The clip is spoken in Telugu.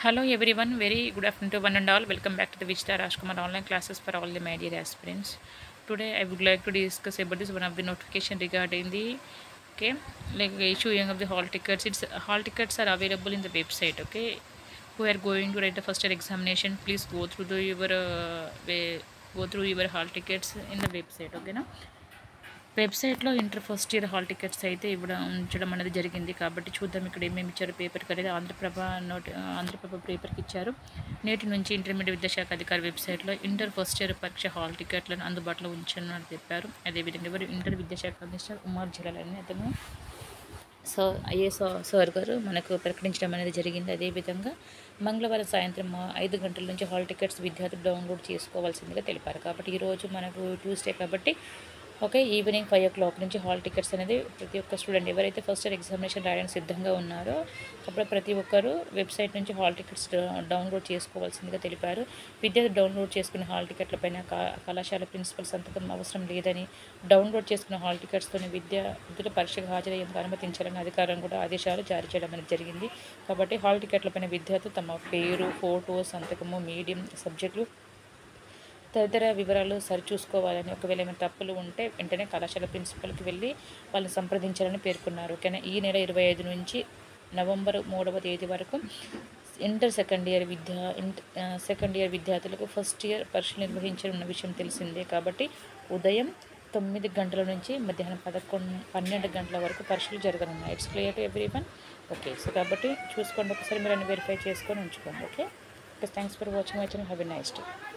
Hello everyone, very good afternoon to one and all. Welcome back to the Vijita Rajkumar online classes for all the my dear aspirants. Today I would like to discuss about this one of the notification regarding the okay like issuing of the hall tickets. It's hall tickets are available in the website. Okay, who are going to write the first year examination, please go through the your uh, way, go through your hall tickets in the website. Okay, now. వెబ్సైట్లో inter first year hall tickets అయితే ఇవ్వడం ఉంచడం అనేది జరిగింది కాబట్టి చూద్దాం ఇక్కడ ఏమేమి ఇచ్చారు పేపర్కి అనేది ఆంధ్రప్రభ నోటి ఆంధ్రప్రభ పేపర్కి ఇచ్చారు నేటి నుంచి ఇంటర్మీడియట్ విద్యాశాఖ అధికారి వెబ్సైట్లో ఇంటర్ ఫస్ట్ ఇయర్ పరీక్ష హాల్ టికెట్లను అందుబాటులో ఉంచనున్నట్టు చెప్పారు అదేవిధంగా ఎవరు ఇంటర్ విద్యాశాఖ కమిషనర్ ఉమార్ జలాలని అతను సో ఐఏఎస్ సార్ గారు మనకు ప్రకటించడం అనేది జరిగింది అదేవిధంగా మంగళవారం సాయంత్రం ఆ, ఐదు గంటల నుంచి హాల్ టికెట్స్ విద్యార్థులు డౌన్లోడ్ చేసుకోవాల్సిందిగా తెలిపారు కాబట్టి ఈరోజు మనకు ట్యూస్డే కాబట్టి okay evening five o'clock నుంచి హాల్ టికెట్స్ అనేది ప్రతి ఒక్క స్టూడెంట్ ఎవరైతే ఫస్ట్ ఇయర్ ఎగ్జామినేషన్ రాయడానికి సిద్ధంగా ఉన్నారో అప్పుడు ప్రతి ఒక్కరు వెబ్సైట్ నుంచి హాల్ టికెట్స్ డౌన్లోడ్ చేసుకోవాల్సిందిగా తెలిపారు విద్యార్థులు డౌన్లోడ్ చేసుకున్న హాల్ టికెట్ల పైన కా- కళాశాల ప్రిన్సిపల్ సంతకం అవసరం లేదని డౌన్లోడ్ చేసుకున్న హాల్ టికెట్స్తోనే విద్యార్థులు పరీక్షకు హాజరయ్యేందుకు అనుమతించాలని అధికారం కూడా ఆదేశాలు జారీ చేయడం అనేది జరిగింది కాబట్టి హాల్ టికెట్ల పైన విద్యార్థులు తమ పేరు ఫోటో సంతకము మీడియం సబ్జెక్టులు తదితర వివరాలు సరిచూసుకోవాలని ఒకవేళ ఏమైనా తప్పులు ఉంటే వెంటనే కళాశాల ప్రిన్సిపల్కి వెళ్ళి వాళ్ళని సంప్రదించాలని పేర్కొన్నారు కానీ ఈ నెల ఇరవై ఐదు నుంచి నవంబర్ మూడవ తేదీ వరకు ఇంటర్ సెకండ్ ఇయర్ విద్యా ఇంటర్ సెకండ్ ఇయర్ విద్యార్థులకు ఫస్ట్ ఇయర్ పరీక్షలు నిర్వహించనున్న విషయం తెలిసిందే కాబట్టి ఉదయం తొమ్మిది గంటల నుంచి మధ్యాహ్నం పదకొండు పన్నెండు గంటల వరకు పరీక్షలు జరగనున్నాయి it's clear to everyone okay so కాబట్టి చూసుకోండి ఒకసారి మీరు అన్ని వెరిఫై చేసుకొని ఉంచుకోండి okay okay thanks for watching my channel have a nice day